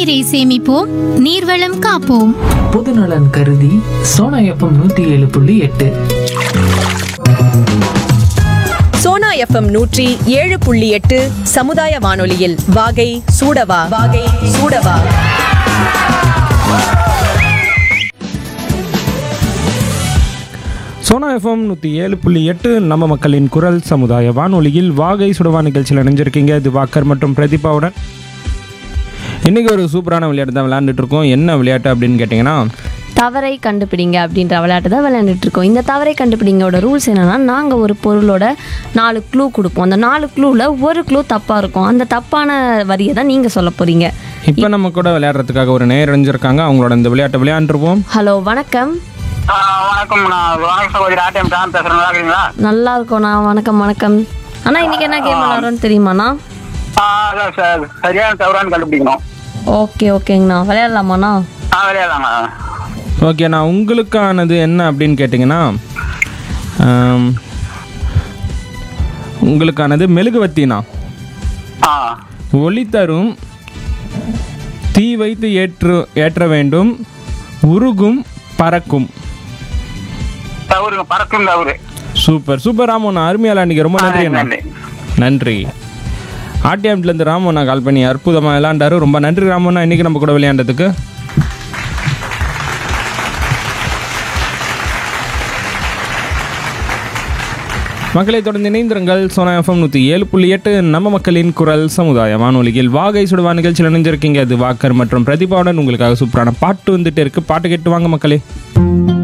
நீரை சேமிப்போம் நீர்வளம் காப்போம் பொதுநலன் கருதி சோனா எஃப்எம் நூத்தி ஏழு புள்ளி எட்டு சோனா எஃப்எம் நூற்றி ஏழு புள்ளி எட்டு சமுதாய வானொலியில் வாகை சூடவா வாகை சூடவா சோனா எஃப்எம் நூற்றி ஏழு புள்ளி எட்டு நம்ம மக்களின் குரல் சமுதாய வானொலியில் வாகை சுடவா நிகழ்ச்சியில் இணைஞ்சிருக்கீங்க இது வாக்கர் மற்றும் பிரதீபாவுடன் இன்றைக்கி ஒரு சூப்பரான விளையாட்டு தான் விளையாண்டுட்டு இருக்கோம் என்ன விளையாட்டு அப்படின்னு கேட்டிங்கன்னா தவறை கண்டுபிடிங்க அப்படின்ற விளையாட்டு தான் விளையாண்டுட்டு இருக்கோம் இந்த தவறை கண்டுபிடிங்கோட ரூல்ஸ் என்னன்னா நாங்கள் ஒரு பொருளோட நாலு க்ளூ கொடுப்போம் அந்த நாலு க்ளூவில் ஒரு க்ளூ தப்பாக இருக்கும் அந்த தப்பான வரியை தான் நீங்கள் சொல்ல போகிறீங்க இப்போ நம்ம கூட விளையாடுறதுக்காக ஒரு நேர் இணைஞ்சிருக்காங்க அவங்களோட இந்த விளையாட்டை விளையாண்டுருவோம் ஹலோ வணக்கம் ஆ, வணக்கம் நான் வணக்கம் சகோதரி ஆட்டம் தான் பேசுறேன் நல்லா இருக்கீங்களா நல்லா இருக்கோண்ணா வணக்கம் வணக்கம் அண்ணா இன்னைக்கு என்ன கேம் விளாட்றோன்னு தெரியுமாண்ணா ஆ, அதான் சார் சரியான தவறான்னு கண்டுபிடிக்கணும் ஓகே ஓகேங்கண்ணா விளையாடலாமாண்ணா ஆ விளையாடலாமா ஓகே நான் உங்களுக்கானது என்ன அப்படின்னு கேட்டிங்கன்னா ஆம், உங்களுக்கானது மெழுகுவத்தினா ஆ ஒளி தரும் தீ வைத்து ஏற்று ஏற்ற வேண்டும் உருகும் பறக்கும் தவறுங்க பறக்கும் தவறு சூப்பர் சூப்பர் ராமண்ணா அருமையால அன்றைக்கி ரொம்ப நன்றி அண்ணா நன்றி. நன்றி ஆர்டிஎம்லேருந்து ராமண்ணா கால் பண்ணி அற்புதமாக விளையாண்டாரு ரொம்ப நன்றி ராமண்ணா இன்றைக்கி நம்ம கூட விளையாண்டதுக்கு மக்களை தொடர்ந்து இணைந்திருங்கள் சோனா எஃப்எம் நூற்றி ஏழு புள்ளி எட்டு நம்ம மக்களின் குரல் சமுதாய வானொலியில் வாகை சுடுவா நிகழ்ச்சியில் இணைஞ்சிருக்கீங்க அது வாக்கர் மற்றும் பிரதிபாவுடன் உங்களுக்காக சூப்பரான பாட்டு வந்துட்டு இருக்கு பாட்டு கேட்டு வாங்க மக்களே